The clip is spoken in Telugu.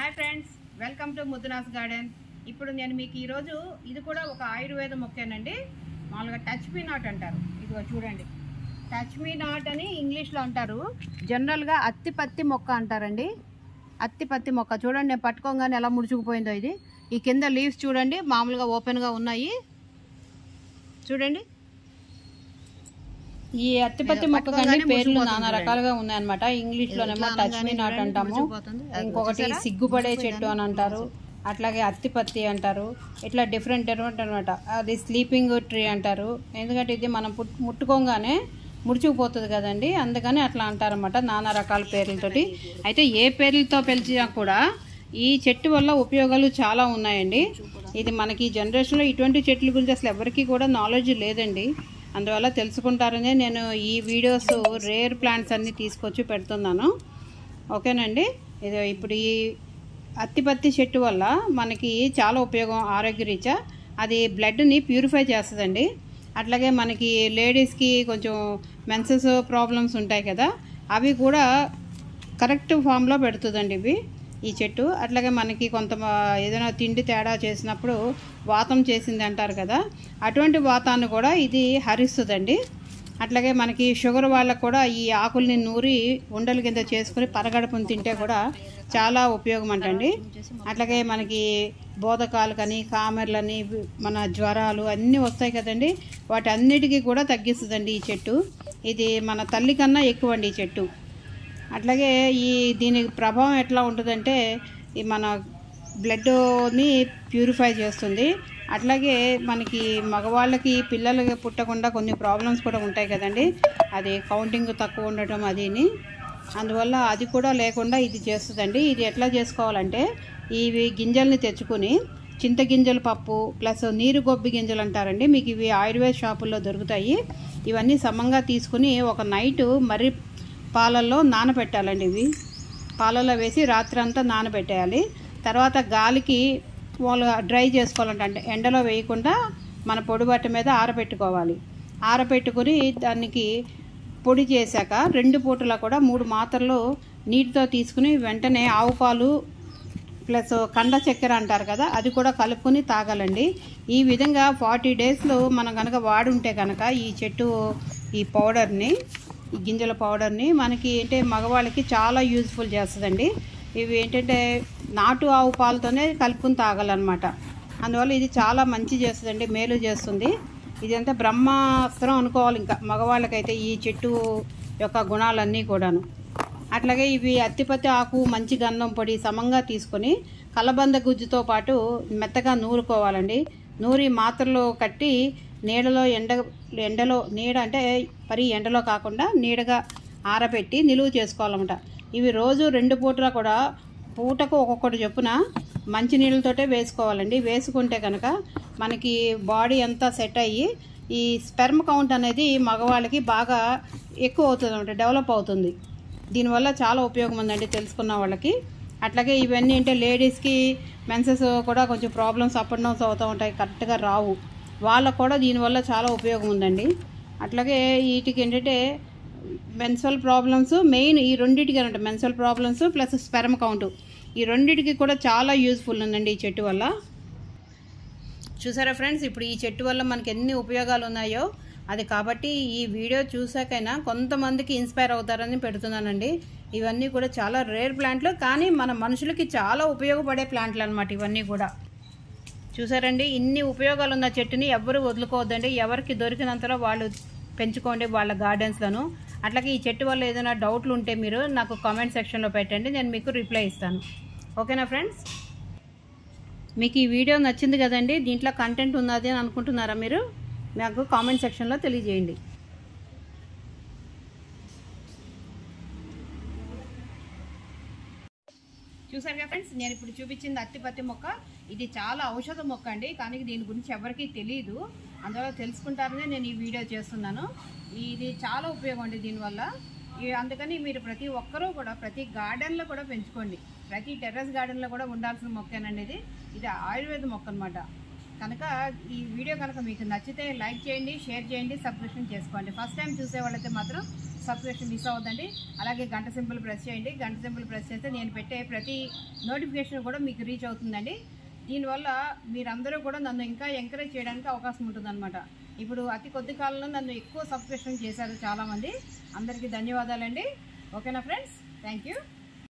Hi friends welcome to Muddunas garden ఇప్పుడు నేను మీకు ఈరోజు ఇది కూడా ఒక ఆయుర్వేద మొక్కేనండి మామూలుగా టచ్ మీ నాట్ అంటారు ఇదిగో చూడండి టచ్ మీ నాట్ అని ఇంగ్లీష్లో అంటారు జనరల్గా అత్తి పత్తి మొక్క అంటారండి అత్తి పత్తి మొక్క చూడండి నేను పట్టుకోగానే ఎలా ముడుచుకుపోయిందో ఇది ఈ కింద లీవ్స్ చూడండి మామూలుగా ఓపెన్గా ఉన్నాయి చూడండి ఈ అత్తిపత్తి ఏదో మొక్క కానీ పట్టుకోగానే పేర్లు మురిసిపోతుంది నానా రకాలుగా ఉన్నాయన్నమాట ఇంగ్లీష్ లోనేమో ఎట్లా టచ్ మీ అనగానే నాట్ చూడండి, అంటాము మురిసిపోతుంది. అది ఇంకొకటి చూసారా? సిగ్గుపడే చెట్టు అని అంటారు అట్లాగే అత్తిపత్తి అంటారు ఇట్లా డిఫరెంట్ డిఫరెంట్ అనమాట అది స్లీపింగ్ ట్రీ అంటారు ఎందుకంటే ఇది మనం పుట్- ముట్టుకోగానే ముడుచుకుపోతుంది కదండి అందుకని అట్లా అంటారన్నమాట నానా రకాల పేర్లతోటి అయితే ఏ పేర్లతో పిలిచినా కూడా ఈ చెట్టు వల్ల ఉపయోగాలు చాలా ఉన్నాయండి ఇది మనకి ఈ జనరేషన్లో ఇటువంటి చెట్ల గురించి అసలు ఎవరికీ కూడా నాలెడ్జ్ లేదండి అందువల్ల తెలుసుకుంటారనే నేను ఈ వీడియోస్ రేర్ ప్లాంట్స్ అన్నీ తీసుకొచ్చి పెడుతున్నాను ఓకేనండి ఇది ఇప్పుడు ఈ అత్తిపత్తి చెట్టు వల్ల మనకి చాలా ఉపయోగం ఆరోగ్యరీత్యా అది బ్లడ్ని ప్యూరిఫై చేస్తుందండి అట్లాగే మనకి లేడీస్కి కొంచెం మెన్సెస్ ప్రాబ్లమ్స్ ఉంటాయి కదా అవి కూడా కరెక్ట్ ఫామ్లో పెడుతుందండి ఇవి ఈ చెట్టు అట్లాగే మనకి కొంత మ- ఏదైనా తిండి తేడా చేసినప్పుడు వాతం చేసింది అంటారు కదా అటువంటి వాతాన్ని కూడా ఇది హరిస్తుందండి అట్లాగే మనకి షుగర్ వాళ్ళకు కూడా ఈ ఆకుల్ని నూరి ఉండల కింద చేసుకుని పరగడుపుని తింటే కూడా చాలా ఉపయోగం అంటండి అట్లాగే మనకి బోధకాలు కానీ కామెర్లని మన జ్వరాలు అన్నీ వస్తాయి కదండి వాటి అన్నిటికీ కూడా తగ్గిస్తుందండి ఈ చెట్టు ఇది మన తల్లి కన్నా ఎక్కువ అండి ఈ చెట్టు అట్లాగే ఈ దీని ప్రభావం ఎట్లా ఉంటుందంటే ఈ మన బ్లడ్ని ప్యూరిఫై చేస్తుంది అట్లాగే మనకి మగవాళ్ళకి పిల్లలకి పుట్టకుండా కొన్ని ప్రాబ్లమ్స్ కూడా ఉంటాయి కదండి అది కౌంటింగ్ తక్కువ ఉండటం అదిని అందువల్ల అది కూడా లేకుండా ఇది చేస్తుందండి ఇది ఎట్లా చేసుకోవాలంటే ఇవి గింజల్ని తెచ్చుకొని చింతగింజల పప్పు ప్లస్ నీరు గొబ్బి గింజలు అంటారండి మీకు ఇవి ఆయుర్వేద షాపుల్లో దొరుకుతాయి ఇవన్నీ సమంగా తీసుకుని ఒక నైట్ మర్రి పాలల్లో నానబెట్టాలండి ఇవి పాలలో వేసి రాత్రి అంతా నానబెట్టేయాలి తర్వాత గాలికి వాళ్ళు డ్రై చేసుకోవాలంటే అంటే ఎండలో వేయకుండా మన పొడి బట్ట మీద ఆరబెట్టుకోవాలి ఆరబెట్టుకుని దానికి పొడి చేశాక రెండు పూటలా కూడా మూడు మాత్రలు నీటితో తీసుకుని వెంటనే ఆవు పాలు ప్లస్ కండ చక్కెర అంటారు కదా అది కూడా కలుపుకొని తాగాలండి ఈ విధంగా ఫార్టీ డేస్లో మనం కనుక వాడుంటే కనుక ఈ చెట్టు ఈ పౌడర్ని ఈ గింజల పౌడర్ని మనకి అంటే మగవాళ్ళకి చాలా యూజ్ఫుల్ చేస్తుందండి ఇవి ఏంటంటే నాటు ఆవు పాలతోనే కలుపుకొని తాగాలన్నమాట అందువల్ల ఇది చాలా మంచి చేస్తుందండి మేలు చేస్తుంది ఇదంతా బ్రహ్మాస్త్రం అనుకోవాలి ఇంకా మగవాళ్ళకైతే ఈ చెట్టు యొక్క గుణాలన్నీ కూడాను అట్లాగే ఇవి అత్తిపత్తి ఆకు మంచి గంధం పొడి సమంగా తీసుకొని కలబంద గుజ్జుతో పాటు మెత్తగా నూరుకోవాలండి నూరి మాత్రలో కట్టి నీడలో ఎండ ఎండలో నీడ అంటే పరి ఎండలో కాకుండా నీడగా ఆరబెట్టి నిలువ చేసుకోవాలన్నమాట ఇవి రోజు రెండు పూటలా కూడా పూటకు ఒక్కొక్కటి చొప్పున మంచినీళ్ళతోటే వేసుకోవాలండి వేసుకుంటే కనుక మనకి బాడీ అంతా సెట్ అయ్యి ఈ స్పెర్మ్ కౌంట్ అనేది మగవాళ్ళకి బాగా ఎక్కువ అవుతుంది అనమాట డెవలప్ అవుతుంది దీనివల్ల చాలా ఉపయోగం ఉందండి తెలుసుకున్న వాళ్ళకి అట్లాగే ఇవన్నీ అంటే లేడీస్కి మెన్సెస్ కూడా కొంచెం ప్రాబ్లమ్స్ అప్ అండ్ డౌన్స్ అవుతూ ఉంటాయి కరెక్ట్గా రావు వాళ్ళకు కూడా దీనివల్ల చాలా ఉపయోగం ఉందండి అట్లాగే వీటికి ఏంటంటే మెన్సువల్ ప్రాబ్లమ్స్ మెయిన్ ఈ రెండింటికి అనమాట menstrual problems plus sperm count ఈ రెండింటికి కూడా చాలా యూజ్ఫుల్ ఉందండి ఈ చెట్టు వల్ల చూసారా ఫ్రెండ్స్ ఇప్పుడు ఈ చెట్టు వల్ల మనకి ఎన్ని ఉపయోగాలు ఉన్నాయో అది కాబట్టి ఈ వీడియో చూసాకైనా కొంతమందికి ఇన్స్పైర్ అవుతారని పెడుతున్నానండి ఇవన్నీ కూడా చాలా రేర్ ప్లాంట్లు కానీ మన మనుషులకి చాలా ఉపయోగపడే ప్లాంట్లు అనమాట ఇవన్నీ కూడా చూసారండి ఇన్ని ఉపయోగాలు ఉన్న చెట్టుని ఎవ్వరు వదులుకోవద్దండి ఎవరికి దొరికినంతలో వాళ్ళు పెంచుకోండి వాళ్ళ గార్డెన్స్లను అట్లాగే ఈ చెట్టు వల్ల ఏదైనా డౌట్లు ఉంటే మీరు నాకు కామెంట్ సెక్షన్లో పెట్టండి నేను మీకు రిప్లై ఇస్తాను ఓకేనా ఫ్రెండ్స్ మీకు ఈ వీడియో నచ్చింది కదండి దీంట్లో కంటెంట్ ఉన్నది అని అనుకుంటున్నారా మీరు నాకు కామెంట్ సెక్షన్లో తెలియజేయండి చూసారు కదా ఫ్రెండ్స్ నేను ఇప్పుడు చూపించింది అత్తిపత్తి మొక్క ఇది చాలా ఔషధ మొక్క అండి కానీ దీని గురించి ఎవరికీ తెలియదు అందువల్ల తెలుసుకుంటారనే నేను ఈ వీడియో చేస్తున్నాను ఇది చాలా ఉపయోగం అండి దీనివల్ల ఈ- అందుకని మీరు ప్రతి ఒక్కరూ కూడా ప్రతి గార్డెన్లో కూడా పెంచుకోండి ప్రతి టెర్రస్ గార్డెన్లో కూడా ఉండాల్సిన మొక్కేనండి ఇది ఇది ఆయుర్వేద మొక్క అనమాట కనుక ఈ వీడియో కనుక మీకు నచ్చితే లైక్ చేయండి షేర్ చేయండి సబ్స్క్రిప్షన్ చేసుకోండి ఫస్ట్ టైం చూసే వాళ్ళైతే మాత్రం సబ్స్క్రిప్షన్ మిస్ అవ్వద్దండి అలాగే గంట సింపుల్ ప్రెస్ చేయండి గంట సింపుల్ ప్రెస్ చేస్తే నేను పెట్టే ప్రతి నోటిఫికేషన్ కూడా మీకు రీచ్ అవుతుందండి దీనివల్ల మీరందరూ కూడా నన్ను ఇంకా ఎంకరేజ్ చేయడానికి అవకాశం ఉంటుందన్నమాట ఇప్పుడు అతి కొద్ది కాలంలో నన్ను ఎక్కువ సబ్స్క్రిప్షన్ చేశారు చాలామంది అందరికీ ధన్యవాదాలండి ఓకేనా ఫ్రెండ్స్ థ్యాంక్ యూ